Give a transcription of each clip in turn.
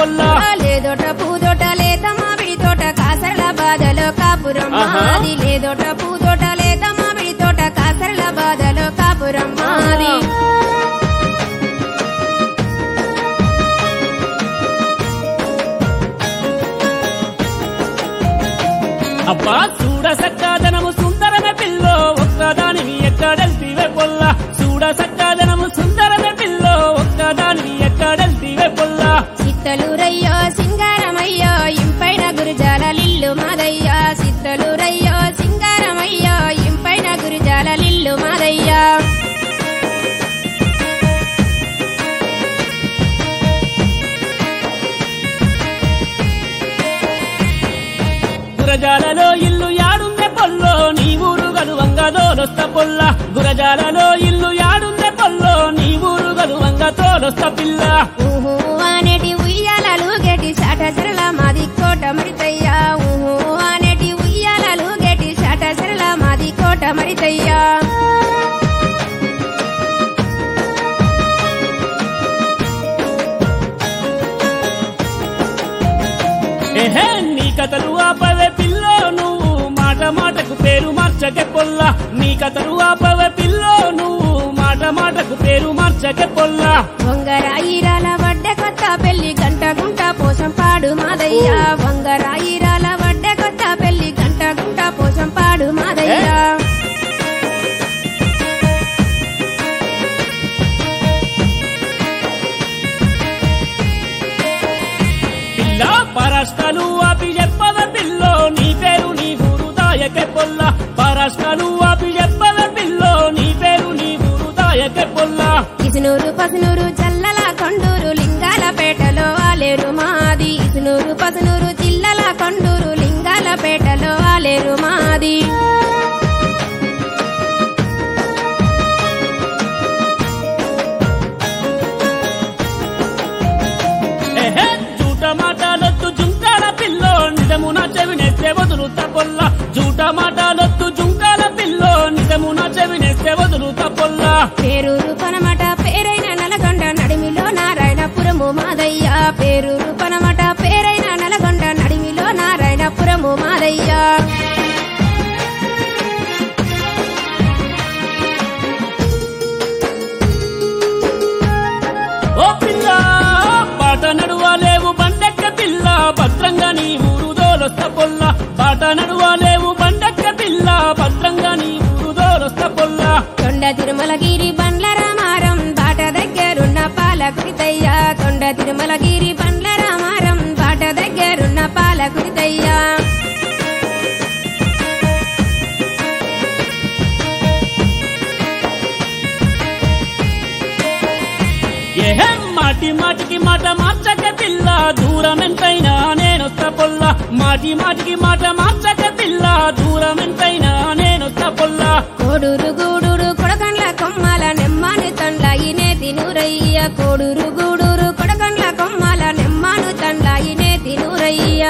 పొల్లా లేదోట పూదోట లేత మామిడి తోట కాసరల బాధలో కాపురం ఆహా. మాది లేదోట పూదోట లేత మామిడి తోట కాసరల బాధలో కాపురం మాది అబ్బా చూడ సక్కాదనము సుందరమే పిల్లో ఒక్కదానివి ఎక్కడెల్తివే పొల్ల చూడ సక్కాదనము సుందరమే పిల్లో ఒక్కదానివి ఎక్కడెల్తివే పొల్ల చిత్తలూరయ్యో సింగారమయ్యో ఇంపైన గురుజాల లిల్లు మాదయ్యా చిత్తలూరయ్యో సింగారమయ్యో ఇంపైన గురుజాల లిల్లు మాదయ్యా గురజాలలో ఇల్లు యాడుందే పొల్లో నీ ఊరు గలువంగ తోలొస్త పొల్ల గురజాలలో ఇల్లు యాడుందే పొల్లో నీ ఊరు గలువంగ తోలొస్త పిల్ల ఊహు అనేటి ఉయ్యాలలు గెటి శాటచరల మాది కోట మరితయ్యా ఊహు అనేటి ఉయ్యాలలు గెటి శాటచరల మాది కోట మరితయ్యా ఏహే నీ కథలు ఆపవే పిల్లో నువ్వు మాట మాటకు పేరు మార్చకే పొల్ల నీ కథలు ఆపవే పిల్లో నువ్వు మాట మాటకు పేరు మార్చకే పొల్ల వంగరాయిరాల వడ్డ కొత్త పెళ్లి గంట గుంట పోసం పాడు మాదయ్యా వంగరాయిరాల వడ్డ కొత్త పెళ్లి గంట గుంట పోసం పాడు మాదయ్యా పిల్ల పరాష్కాలు ఆపి చెప్పవే పిల్లో నీ పేరు నీ ఊరు దాయకే పొల్ల పరాష్కాలు ఆపి చెప్పవే పిల్లో నీ పేరు నీ ఊరు దాయకే పొల్ల ఇసునూరు పసునూరు చల్లల కొండూరు లింగాల పేటలో ఆలేరు మాది ఇసునూరు పసునూరు చిల్లల కొండూరు లింగాల పేటలో ఆలేరు మాది ఏహే జూట మాటలొద్దు జుంకాల పిల్లో నిజమున చెవినేస్తే వదులుతా పొల్ల జూట మాటలొద్దు జుంకాల పిల్లో నిజమున చెవినేస్తే వదులుతా పొల్ల పేరూరు పనమట పేరైన నలగొండ నడిమిలో నారాయణపురము మాదయ్యా పేరూరు పనమట పేరైన నలగొండ నడిమిలో నారాయణపురము మాదయ్యా ఓ పిల్ల బాట నడువాలేవు బండెక్క పిల్ల భద్రంగా నీ ఊరు దోలొస్త పొల్ల బాట నడువాలేవు బండెక్క పిల్ల భద్రంగా నీ ఊరు దోలొస్త పొల్ల తొండ తిరుమలగిరి బండ్ల రామారం బాట దగ్గరున్న పాలకుడితయ్యా తొండ తిరుమలగిరి బండ్ల రామారం బాట దగ్గరున్న పాలకుడితయ్యా ఏహే మాటి మాటికి మాట మార్చక పిల్ల దూరం ఎంతైనా నేనొస్త పొల్ల మాటి మాటికి మాట మార్చక పిల్ల దూరం ఎంతైనా నేనొస్త పొల్ల కోడూరు గూడూరు కొడకండ్ల కొమ్మల నెమ్మాను తండ్ల ఇనే తినురయ్య కోడూరు గూడూరు కొడకండ్ల కొమ్మల నెమ్మాను తండ్ల ఇనే తినురయ్య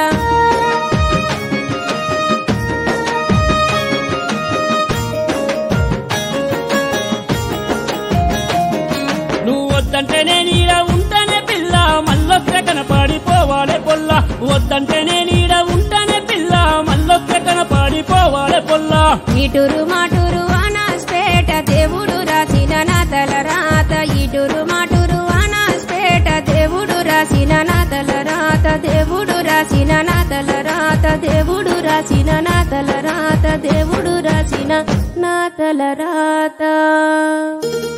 నువ్వు వద్దంటే నేనీడ ఉంటానే పిల్ల మళ్ళొక్క కనపడిపోవాలే పొల్ల వద్దంటే నేనీడ ఉంటానే పిల్ల మళ్ళొక్క కనపడిపోవాలే పొల్ల ఇటురు మాటూరు అనాస్పేట దేవుడు రాసిన నాతల రాత ఇటురు మాటూరు అనాస్పేట దేవుడు రాసిన నాతల రాత దేవుడు రాసిన నాతల రాత దేవుడు రాసిన నాతల రాత దేవుడు రాసిన నాతల రాత